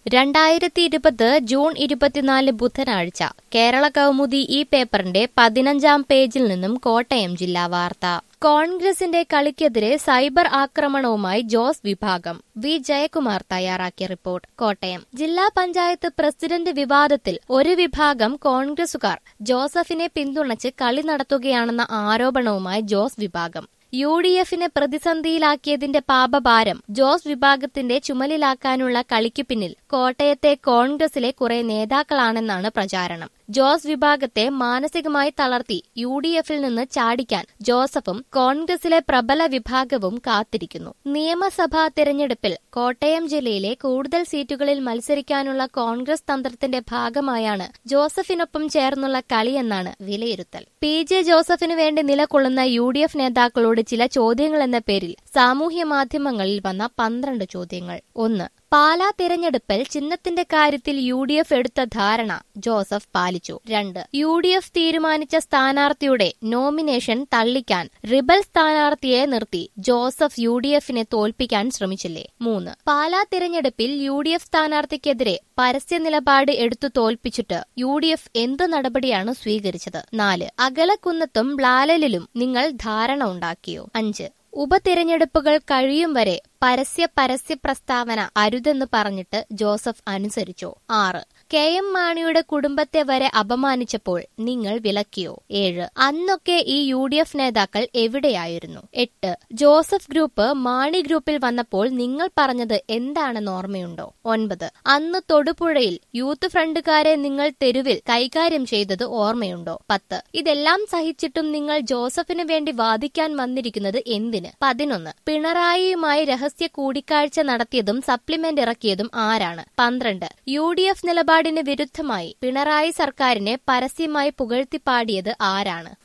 രണ്ടായിരത്തി ഇരുപത് ജൂൺ ഇരുപത്തിനാല് ബുധനാഴ്ച കേരള കൗമുദി ഈ പേപ്പറിന്റെ പതിനഞ്ചാം പേജിൽ നിന്നും കോട്ടയം ജില്ലാ വാർത്ത കോൺഗ്രസിന്റെ കളിക്കെതിരെ സൈബർ ആക്രമണവുമായി ജോസ് വിഭാഗം വി ജയകുമാർ തയ്യാറാക്കിയ റിപ്പോർട്ട് കോട്ടയം ജില്ലാ പഞ്ചായത്ത് പ്രസിഡന്റ് വിവാദത്തിൽ ഒരു വിഭാഗം കോൺഗ്രസുകാർ ജോസഫിനെ പിന്തുണച്ച് കളി നടത്തുകയാണെന്ന ആരോപണവുമായി ജോസ് വിഭാഗം യു ഡി എഫിനെ പ്രതിസന്ധിയിലാക്കിയതിന്റെ പാപഭാരം ജോസ് വിഭാഗത്തിന്റെ ചുമലിലാക്കാനുള്ള കളിക്ക് പിന്നിൽ കോട്ടയത്തെ കോൺഗ്രസിലെ കുറെ നേതാക്കളാണെന്നാണ് പ്രചാരണം ജോസ് വിഭാഗത്തെ മാനസികമായി തളർത്തി യു ഡി എഫിൽ നിന്ന് ചാടിക്കാൻ ജോസഫും കോൺഗ്രസിലെ പ്രബല വിഭാഗവും കാത്തിരിക്കുന്നു നിയമസഭാ തെരഞ്ഞെടുപ്പിൽ കോട്ടയം ജില്ലയിലെ കൂടുതൽ സീറ്റുകളിൽ മത്സരിക്കാനുള്ള കോൺഗ്രസ് തന്ത്രത്തിന്റെ ഭാഗമായാണ് ജോസഫിനൊപ്പം ചേർന്നുള്ള കളിയെന്നാണ് വിലയിരുത്തൽ പി ജെ ജോസഫിനു വേണ്ടി നിലകൊള്ളുന്ന യു ഡി എഫ് നേതാക്കളോട് ചില ചോദ്യങ്ങൾ എന്ന പേരിൽ സാമൂഹ്യ മാധ്യമങ്ങളിൽ വന്ന പന്ത്രണ്ട് ചോദ്യങ്ങൾ ഒന്ന് പാലാ തിരഞ്ഞെടുപ്പിൽ ചിഹ്നത്തിന്റെ കാര്യത്തിൽ യു ഡി എഫ് എടുത്ത ധാരണ ജോസഫ് പാലിച്ചു രണ്ട് യു ഡി എഫ് തീരുമാനിച്ച സ്ഥാനാർത്ഥിയുടെ നോമിനേഷൻ തള്ളിക്കാൻ റിബൽ സ്ഥാനാർത്ഥിയെ നിർത്തി ജോസഫ് യു ഡി എഫിനെ തോൽപ്പിക്കാൻ ശ്രമിച്ചില്ലേ മൂന്ന് പാലാ തിരഞ്ഞെടുപ്പിൽ യു ഡി എഫ് സ്ഥാനാർത്ഥിക്കെതിരെ പരസ്യ നിലപാട് എടുത്തു തോൽപ്പിച്ചിട്ട് യു ഡി എഫ് എന്ത് നടപടിയാണ് സ്വീകരിച്ചത് നാല് അകലക്കുന്നത്തും ബ്ലാലലിലും നിങ്ങൾ ധാരണ ഉണ്ടാക്കിയോ അഞ്ച് ഉപതിരഞ്ഞെടുപ്പുകൾ കഴിയും വരെ പരസ്യ പരസ്യ പ്രസ്താവന അരുതെന്ന് പറഞ്ഞിട്ട് ജോസഫ് അനുസരിച്ചോ ആറ് കെ എം മാണിയുടെ കുടുംബത്തെ വരെ അപമാനിച്ചപ്പോൾ നിങ്ങൾ വിലക്കിയോ ഏഴ് അന്നൊക്കെ ഈ യു ഡി എഫ് നേതാക്കൾ എവിടെയായിരുന്നു എട്ട് ജോസഫ് ഗ്രൂപ്പ് മാണി ഗ്രൂപ്പിൽ വന്നപ്പോൾ നിങ്ങൾ പറഞ്ഞത് എന്താണെന്ന് ഓർമ്മയുണ്ടോ ഒൻപത് അന്ന് തൊടുപുഴയിൽ യൂത്ത് ഫ്രണ്ടുകാരെ നിങ്ങൾ തെരുവിൽ കൈകാര്യം ചെയ്തത് ഓർമ്മയുണ്ടോ പത്ത് ഇതെല്ലാം സഹിച്ചിട്ടും നിങ്ങൾ ജോസഫിന് വേണ്ടി വാദിക്കാൻ വന്നിരിക്കുന്നത് എന്തിന് പതിനൊന്ന് പിണറായിയുമായി രഹസ്യ കൂടിക്കാഴ്ച നടത്തിയതും സപ്ലിമെന്റ് ഇറക്കിയതും ആരാണ് പന്ത്രണ്ട് യു ഡി എഫ് നിലപാടിന് വിരുദ്ധമായി പിണറായി സർക്കാരിനെ പരസ്യമായി പുകഴ്ത്തിപ്പാടിയത് ആരാണ്